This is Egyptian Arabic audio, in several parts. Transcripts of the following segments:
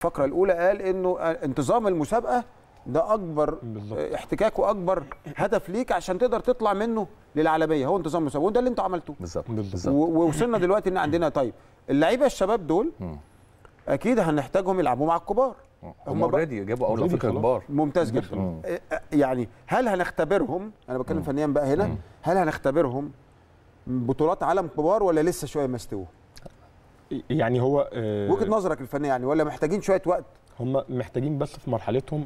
الفقره الاولى قال انه انتظام المسابقه ده اكبر بالظبط. آه، احتكاك واكبر هدف ليك عشان تقدر تطلع منه للعالميه هو انتظام المسابقه وده اللي انتوا عملتوه بالظبط بالظبط. بالظبط و- ووصلنا دلوقتي ان عندنا طيب اللعيبه الشباب دول مم. اكيد هنحتاجهم يلعبوا مع الكبار هم هم بقى- اوريدي جابوا اول already افريقيا خلاص. كبار ممتاز جدا مم. آه، آه، يعني هل هنختبرهم انا بتكلم فنيا بقى هنا مم. هل هنختبرهم بطولات عالم كبار ولا لسه شويه ما استووا يعني هو آه، وجهه نظرك الفنيه يعني ولا محتاجين شويه وقت هم محتاجين بس في مرحلتهم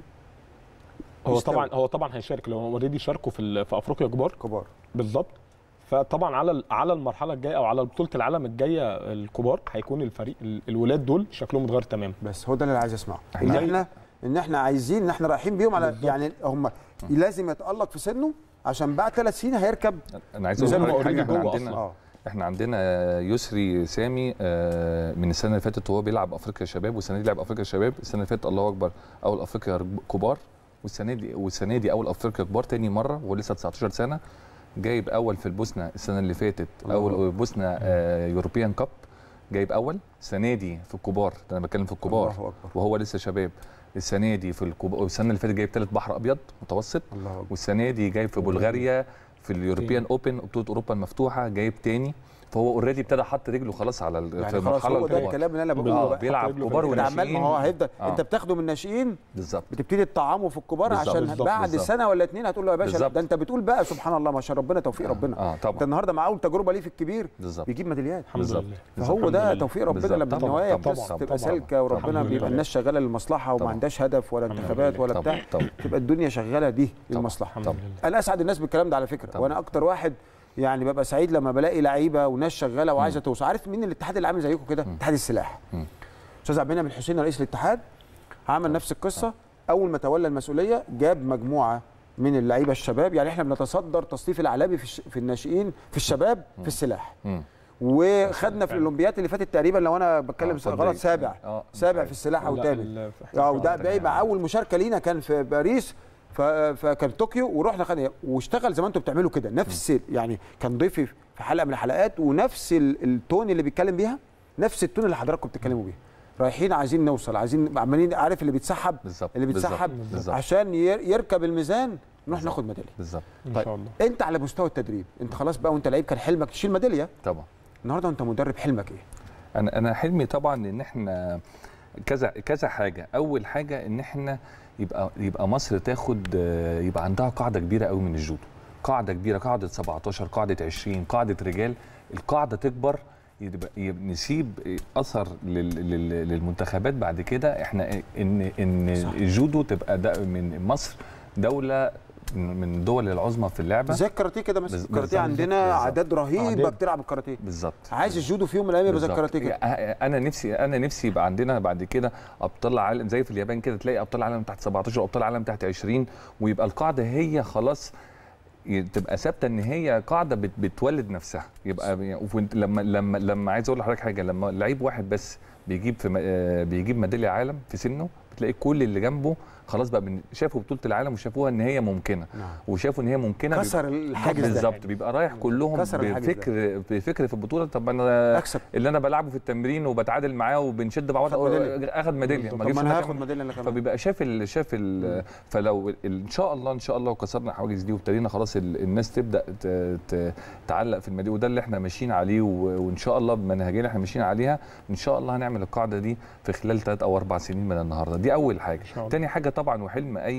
هو يستوي. طبعا هو طبعا هيشارك لو اوريدي شاركوا في ال- في افريقيا كبار كبار بالظبط فطبعا على ال- على المرحله الجايه او على بطوله العالم الجايه الكبار هيكون الفريق ال- الولاد دول شكلهم اتغير تماما بس هو ده اللي انا عايز اسمعه إحنا- ان احنا ان احنا عايزين ان احنا رايحين بيهم على بالظبط. يعني هم لازم يتالق في سنه عشان بعد ثلاث سنين هيركب انا عايز زي اقول ما لك حاجه already احنا جوه عندنا أصلاً. اه احنا عندنا يسري سامي آه، من السنه اللي فاتت وهو بيلعب افريقيا شباب والسنه دي لعب افريقيا شباب السنه اللي فاتت الله اكبر اول افريقيا كبار والسنه دي والسنه دي اول افريقيا كبار تاني مره وهو لسه 19 سنه جايب اول في البوسنه السنه اللي فاتت الله اول بوسنه آه، يوروبيان كاب جايب اول السنه دي في الكبار ده انا بتكلم في الكبار الله اكبر وهو لسه شباب السنه دي في الكبار والسنه اللي فاتت جايب ثالث بحر ابيض متوسط الله اكبر والسنه دي جايب في بلغاريا في اليوروبيان اوبن بطوله اوروبا المفتوحه جايب تاني فهو اوريدي ابتدى حط رجله خلاص على ال- في يعني خلاص المرحله هو ده الكبار الكلام اللي انا بقوله اه بقى بيلعب رجله في كبار انت عمال ما هو وناشئين هيفضل آه. انت بتاخده من الناشئين بالظبط بتبتدي تطعمه في الكبار بالظبط، عشان بالظبط، بعد بالظبط. سنه ولا اتنين هتقول له يا باشا بالظبط. ده انت بتقول بقى سبحان الله ما شاء ربنا توفيق ربنا اه انت طبعا النهارده مع اول تجربه ليه في الكبير بالظبط بيجيب ميداليات الحمد بالظبط. لله فهو الحمد ده لله. توفيق ربنا بالظبط. لما طبعاً، النوايا طبعاً، بس طبعاً، تبقى طبعاً. سالكه وربنا الحمد بيبقى لله. الناس شغاله للمصلحه وما طبعاً. عندهاش هدف ولا الحمد انتخابات لله. ولا طبعا بتاع طبعا تبقى الدنيا شغاله دي للمصلحه الحمد لله انا اسعد الناس بالكلام ده على فكره طبعا. وانا اكتر واحد يعني ببقى سعيد لما بلاقي لعيبه وناس شغاله وعايزه توصل عارف مين الاتحاد اللي عامل زيكم كده اتحاد السلاح مم. استاذ عبد المنعم الحسين رئيس الاتحاد عمل نفس القصه اول ما تولى المسؤوليه جاب مجموعه من اللعيبه الشباب يعني احنا بنتصدر تصنيف العالمي في, الش... في الناشئين في الشباب في السلاح مم. وخدنا في الاولمبيات اللي فاتت تقريبا لو انا بتكلم آه، غلط تصدق. سابع اه سابع في السلاح او لا، ثامن ال- في اه وده إحنا- بيبقى اول مشاركه لينا كان في باريس ف- فكان طوكيو ورحنا خدنا واشتغل زي ما انتم بتعملوا كده نفس يعني كان ضيفي في حلقه من الحلقات ونفس ال- التون اللي بيتكلم بيها نفس التون اللي حضراتكم بتتكلموا بيه رايحين عايزين نوصل عايزين عمالين عارف اللي بيتسحب بالظبط اللي بالظبط، بيتسحب بالظبط عشان ير- يركب الميزان نروح بالظبط. ناخد ميداليه بالظبط ان طيب. شاء الله انت على مستوى التدريب انت خلاص بقى وانت لعيب كان حلمك تشيل ميداليه طبعا النهارده وانت مدرب حلمك ايه انا انا حلمي طبعا ان احنا كذا كذا حاجه اول حاجه ان احنا يبقى يبقى مصر تاخد آه، يبقى عندها قاعده كبيره قوي من الجودو قاعده كبيره قاعده 17 قاعده 20 قاعده رجال القاعده تكبر يبقى يبقى نسيب اثر لل- لل- للمنتخبات بعد كده احنا ان ان صح. الجودو تبقى ده من مصر دوله من الدول العظمى في اللعبه زي الكاراتيه كده مثلا بز- الكاراتيه بالظبط، عندنا بالظبط. اعداد رهيبه أعداد. بتلعب الكاراتيه بالظبط عايز الجودو في يوم من الايام يبقى زي بالظبط. الكاراتيه كده انا نفسي انا نفسي يبقى عندنا بعد كده ابطال عالم زي في اليابان كده تلاقي ابطال عالم تحت 17 وابطال عالم تحت 20 ويبقى القاعده هي خلاص ي- تبقى ثابته ان هي قاعده بت بتولد نفسها يبقى وانت لما لما لما عايز اقول لحضرتك حاجه لما لعيب واحد بس بيجيب في م- آه، بيجيب ميداليه عالم في سنه بتلاقي كل اللي جنبه خلاص بقى من- شافوا بطوله العالم وشافوها ان هي ممكنه نعم وشافوا ان هي ممكنه كسر الحاجز ده بالظبط بيبقى رايح كلهم كسر الحاجز ده. بفكر بفكر في البطوله طب انا اكسب اللي انا بلعبه في التمرين وبتعادل معاه وبنشد مع بعض خد ميدالية. اخد ميداليه طب ما ما جابش انا حاجة. هاخد ميداليه انا كمان فبيبقى شاف ال شاف ال فلو ال- ان شاء الله ان شاء الله وكسرنا الحواجز دي وابتدينا خلاص ال- الناس تبدا ت- ت- تعلق في الميداليه وده اللي احنا ماشيين عليه و- وان شاء الله بمنهجيه اللي احنا ماشيين عليها ان شاء الله هنعمل القاعده دي في خلال ثلاث او اربع سنين من النهارده دي اول حاجه شاء الله. تاني حاجه طبعا وحلم اي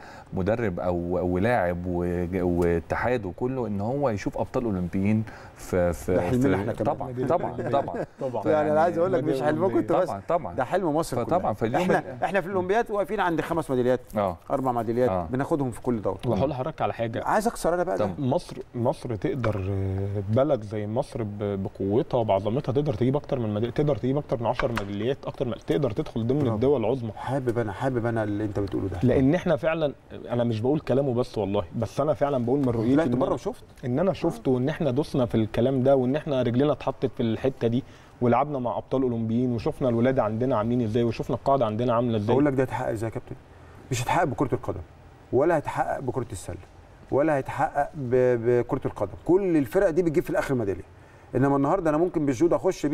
مدرب او او لاعب و- واتحاد وكله ان هو يشوف ابطال اولمبيين في في ده حلمنا في- احنا كمان. طبعا طبعا طبعا طبعا يعني انا عايز اقول لك مش حلمكم انتوا بس طبعا طبعا ده حلم مصر فطبعاً كلها. فاليوم احنا ال- احنا في الاولمبياد واقفين عند خمس ميداليات اه اربع ميداليات آه. بناخدهم في كل دوره وهقول لحضرتك على حاجه عايز اكسر انا بقى ده طب. مصر مصر تقدر آه، بلد زي مصر ب- بقوتها وبعظمتها تقدر تجيب اكتر من ميداليه تقدر تجيب اكتر من 10 ميداليات اكتر من تقدر تدخل ضمن برافو. الدول العظمى حابب انا حابب انا اللي انت بتقوله ده لان احنا فعلا انا مش بقول كلامه بس والله بس انا فعلا بقول من رؤيتي طلعت إن بره أنا- وشفت ان انا شفته وان احنا دوسنا في الكلام ده وان احنا رجلنا اتحطت في الحته دي ولعبنا مع ابطال اولمبيين وشفنا الولاد عندنا عاملين ازاي وشفنا القاعده عندنا عامله ازاي بقول لك ده هيتحقق ازاي يا كابتن مش هيتحقق بكره القدم ولا هيتحقق بكره السله ولا هيتحقق ب- بكره القدم كل الفرق دي بتجيب في الاخر ميداليه انما النهارده انا ممكن بالجودو اخش بيه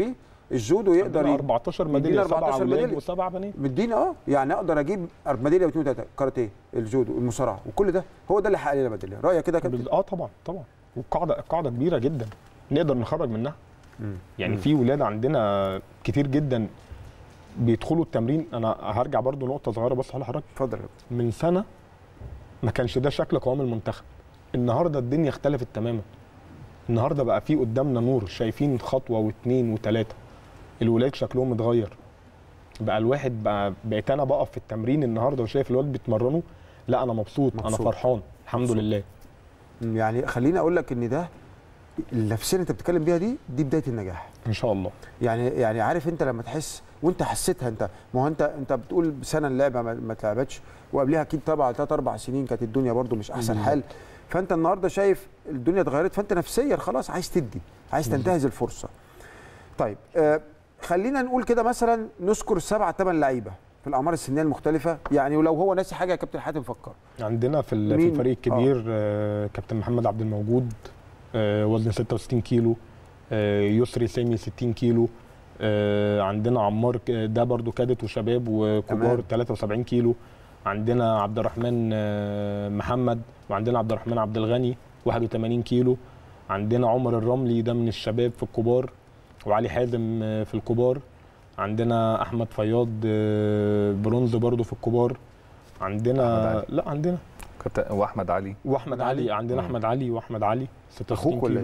الجودو يقدر عندنا ي- 14 يدينا ميداليه 14 سبعه اولاد ميدالية. وسبعه بنات مدينا اه يعني اقدر اجيب ميداليه واثنين وثلاثه كاراتيه الجودو المصارعه وكل ده هو ده اللي حقق لنا ميداليه رايك كده يا كابتن بال- اه طبعا طبعا والقاعده القاعده كبيره جدا نقدر نخرج منها مم. يعني مم. في ولاد عندنا كتير جدا بيدخلوا التمرين انا هرجع برضو نقطه صغيره بس لحضرتك اتفضل يا كابتن. من سنه ما كانش ده شكل قوام المنتخب النهارده الدنيا اختلفت تماما النهارده بقى في قدامنا نور شايفين خطوه واثنين وثلاثه الولاد شكلهم اتغير بقى الواحد بقى بقيت انا بقف في التمرين النهارده وشايف الولاد بيتمرنوا لا انا مبسوط, انا مبسوط. فرحان الحمد مبسوط. لله مم، يعني خليني اقول لك ان ده النفسيه اللي انت بتتكلم بيها دي دي بدايه النجاح ان شاء الله يعني يعني عارف انت لما تحس وانت حسيتها انت ما هو انت انت بتقول سنه اللعبه ما, ما اتلعبتش وقبلها اكيد طبعا ثلاث اربع سنين كانت الدنيا برضو مش احسن بالظبط. حال فانت النهارده شايف الدنيا اتغيرت فانت نفسيا خلاص عايز تدي عايز تنتهز الفرصه طيب آه خلينا نقول كده مثلا نذكر سبعة ثمان لعيبه في الاعمار السنيه المختلفه يعني ولو هو ناسي حاجه يا كابتن حاتم فكر عندنا في ال- في مين؟ الفريق الكبير آه. كابتن محمد عبد الموجود آه وزن 66 كيلو آه يسري سامي 60 كيلو آه عندنا عمار ك- ده برضو كادت وشباب وكبار تمام. 73 كيلو عندنا عبد الرحمن آه محمد وعندنا عبد الرحمن عبد الغني 81 كيلو عندنا عمر الرملي ده من الشباب في الكبار وعلي حازم آه، في الكبار عندنا احمد فياض آه، برونز برضو في الكبار عندنا أحمد علي. لا عندنا كابتن واحمد علي واحمد علي. علي عندنا مم. احمد علي واحمد علي 66 أخوك ولا كيلو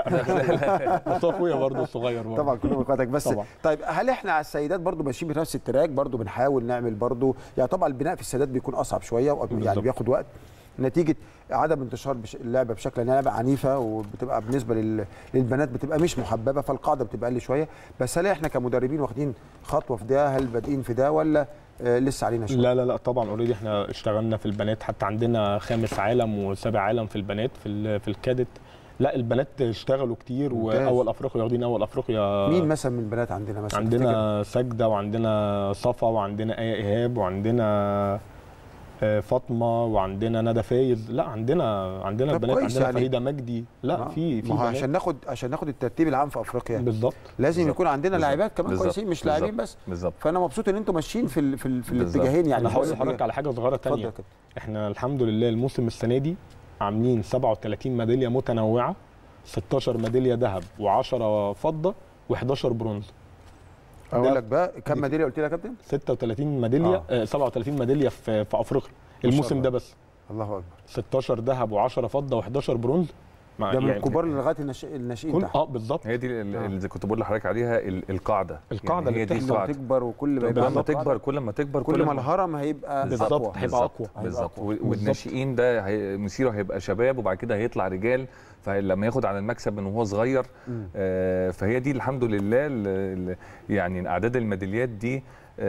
لا بس هو اخويا برضه الصغير برضه طبعا كلهم اخواتك بس طبعا. طيب هل احنا على السيدات برضو ماشيين بنفس التراك برضو بنحاول نعمل برضو يعني طبعا البناء في السيدات بيكون اصعب شويه وأ- يعني بالظبط. بياخد وقت نتيجه عدم انتشار بش... اللعبه بشكل انها لعبه عنيفه وبتبقى بالنسبه لل... للبنات بتبقى مش محببه فالقاعده بتبقى اقل شويه بس هل احنا كمدربين واخدين خطوه في ده هل بادئين في ده ولا آه لسه علينا شويه لا لا لا طبعا اوريدي احنا اشتغلنا في البنات حتى عندنا خامس عالم وسابع عالم في البنات في ال- في الكادت لا البنات اشتغلوا كتير ممتاز. واول افريقيا واخدين اول افريقيا مين مثلا من البنات عندنا مثلا تفتكر؟ عندنا سجده وعندنا صفا وعندنا ايه ايهاب وعندنا آه، فاطمه وعندنا ندى فايز لا عندنا عندنا طب البنات كويس عندنا يعني. فريده مجدي لا آه. في في ما هو بنات عشان ناخد عشان ناخد الترتيب العام في افريقيا بالظبط لازم بالظبط. يكون عندنا بالظبط. لاعبات كمان بالظبط. كويسين مش لاعبين بالظبط. بس بالظبط فانا مبسوط ان انتم ماشيين في ال... في, ال... في بالظبط. الاتجاهين يعني انا هقول نفس لحضرتك على حاجه صغيره اتفضل تانية يا كابتن. احنا الحمد لله الموسم السنه دي عاملين 37 ميداليه متنوعه 16 ميداليه ذهب و10 فضه و11 برونز اقول ده- لك بقى كم دي- ميداليه قلت لي يا كابتن 36 ميداليه آه. آه. 37 ميداليه في في افريقيا ما شاء الموسم الله. ده بس الله اكبر 16 ذهب و10 فضه و11 برونز مع- ده من يعني الكبار لغايه الناشئ- الناشئين كل تحت اه بالظبط هي دي ال- آه. اللي كنت بقول لحضرتك عليها ال- القاعده القاعدة يعني هي اللي دي كل ما القاعده تكبر وكل ما كل يبقى ما عندك تكبر قاعدة، كل ما تكبر كل ما الهرم هيبقى بالظبط، أقوى. هيبقى أقوى. هيبقى بالظبط أقوى. و- والناشئين ده هي- مصيره هيبقى شباب وبعد كده هيطلع رجال فلما ياخد على المكسب من وهو صغير مم. آه، فهي دي الحمد لله ال- ال- يعني اعداد الميداليات دي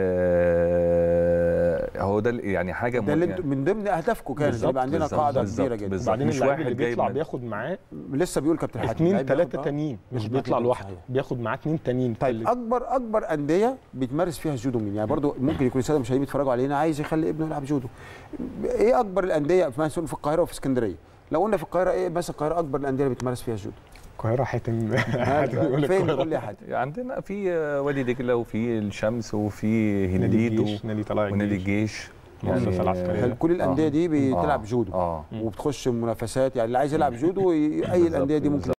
آه، هو ده ال- يعني حاجه ده اللي م- انتوا- من ضمن اهدافكم كانت بالظبط، يبقى عندنا بالظبط، قاعده بالظبط، كبيره جدا بالظبط. وبعدين مش اللعيب واحد اللي جايب بيطلع من- بياخد معاه لسه بيقول كابتن حاتم اثنين اللعيب بياخد- ثلاثه آه. تانيين مش مظبوط بيطلع جدا، لوحده صحيح. بياخد معاه اثنين تانيين طيب اكبر اكبر انديه بيتمارس فيها الجودو مين يعني برضو ممكن يكون الساده المشاهدين بيتفرجوا علينا عايز يخلي ابنه يلعب جودو ايه اكبر الانديه في مثلا في القاهره وفي اسكندريه لو قلنا في القاهره ايه مثلا القاهره اكبر الانديه اللي بتمارس فيها الجودو القاهره حاتم حاتم يقول فين القاهرة. قول لي يا حاتم عندنا في آه، وادي دجله وفي الشمس وفي نادي هنديد و- الجيش نادي طلائع ونادي الجيش الجيش المؤسسة العسكرية. هل كل الانديه دي بتلعب آه. جودو اه وبتخش منافسات يعني اللي عايز يلعب جودو ي- اي الانديه دي ممكن